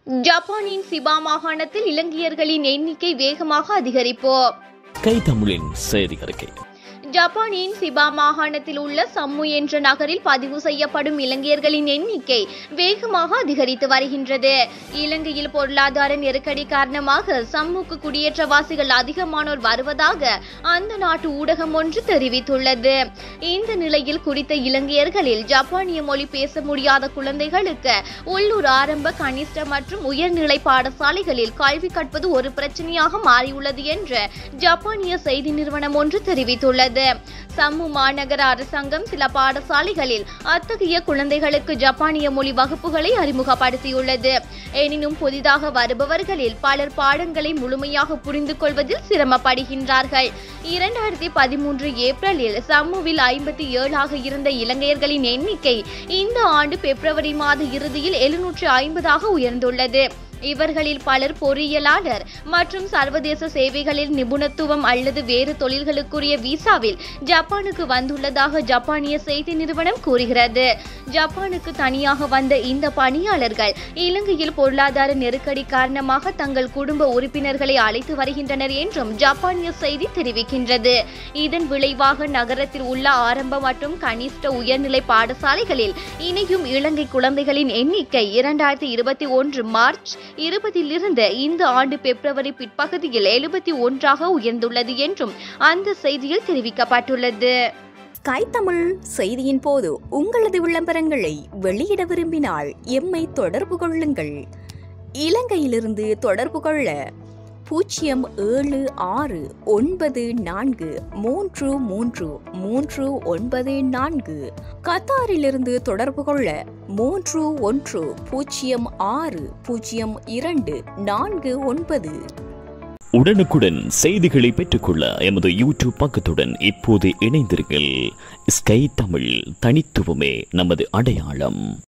ஜப்பானின் சிபா மாகாணத்தில் இலங்கையர்களின் எண்ணிக்கை வேகமாக அதிகரிப்பு கை தமிழின் செய்தி அறிக்கை ஜப்பானின் சிபா மாகாணத்தில் உள்ள சம்மு என்ற நகரில் பதிவு செய்யப்படும் இலங்கையர்களின் எண்ணிக்கை வேகமாக அதிகரித்து வருகின்றது இலங்கையில் பொருளாதார நெருக்கடி காரணமாக சம்முக்கு குடியேற்றவாசிகள் அதிகமானோர் வருவதாக அந்த நாட்டு ஊடகம் ஒன்று தெரிவித்துள்ளது இந்த நிலையில் குறித்த இலங்கையர்களில் ஜப்பானிய மொழி பேச முடியாத குழந்தைகளுக்கு உள்ளூர் ஆரம்ப கனிஷ்ட மற்றும் உயர்நிலை பாடசாலைகளில் கல்வி கற்பது ஒரு பிரச்சனையாக மாறியுள்ளது என்று ஜப்பானிய செய்தி நிறுவனம் ஒன்று தெரிவித்துள்ளது சம்மு மாநகர அரசாங்கம் சில பாடசாலைகளில் அத்தகைய குழந்தைகளுக்கு ஜப்பானிய மொழி வகுப்புகளை அறிமுகப்படுத்தியுள்ளது எனினும் புதிதாக வருபவர்களில் பலர் பாடங்களை முழுமையாக புரிந்து கொள்வதில் சிரமப்படுகின்றார்கள் இரண்டாயிரத்தி பதிமூன்று ஏப்ரலில் சம்முவில் ஐம்பத்தி ஏழாக இருந்த இலங்கையர்களின் எண்ணிக்கை இந்த ஆண்டு பிப்ரவரி மாத இறுதியில் எழுநூற்று ஐம்பதாக உயர்ந்துள்ளது இவர்களில் பலர் பொறியியலாளர் மற்றும் சர்வதேச சேவைகளில் நிபுணத்துவம் அல்லது வேறு தொழில்களுக்குரிய விசாவில் ஜப்பானுக்கு வந்துள்ளதாக ஜப்பானிய செய்தி நிறுவனம் கூறுகிறது ஜப்பானுக்கு தனியாக வந்த இந்த பணியாளர்கள் இலங்கையில் பொருளாதார நெருக்கடி காரணமாக தங்கள் குடும்ப உறுப்பினர்களை அழைத்து வருகின்றனர் என்றும் ஜப்பானிய செய்தி தெரிவிக்கின்றது இதன் விளைவாக நகரத்தில் உள்ள ஆரம்ப மற்றும் கனிஷ்ட உயர்நிலை பாடசாலைகளில் இணையும் இலங்கை குழந்தைகளின் எண்ணிக்கை இரண்டாயிரத்தி இருபத்தி ஒன்று மார்ச் இருபதிலிருந்து இந்த ஆண்டு பிப்ரவரி பிற்பகுதியில் எழுபத்தி ஒன்றாக உயர்ந்துள்ளது என்றும் அந்த செய்தியில் தெரிவிக்கப்பட்டுள்ளது கைத்தமிழ் செய்தியின் போது உங்களது விளம்பரங்களை வெளியிட விரும்பினால் எம்மை தொடர்பு கொள்ளுங்கள் இலங்கையிலிருந்து தொடர்பு கொள்ள பூஜ்ஜியம் ஏழு ஆறு ஒன்பது நான்கு மூன்று மூன்று மூன்று ஒன்பது நான்கு கத்தாரிலிருந்து தொடர்பு கொள்ள மூன்று ஒன்று பூஜ்ஜியம் ஆறு பூஜ்ஜியம் இரண்டு நான்கு ஒன்பது உடனுக்குடன் செய்திகளை பெற்றுக்கொள்ள எமது யூடியூப் பக்கத்துடன் இப்போது இணைந்திருங்கள் ஸ்கை தமிழ் தனித்துவமே நமது அடையாளம்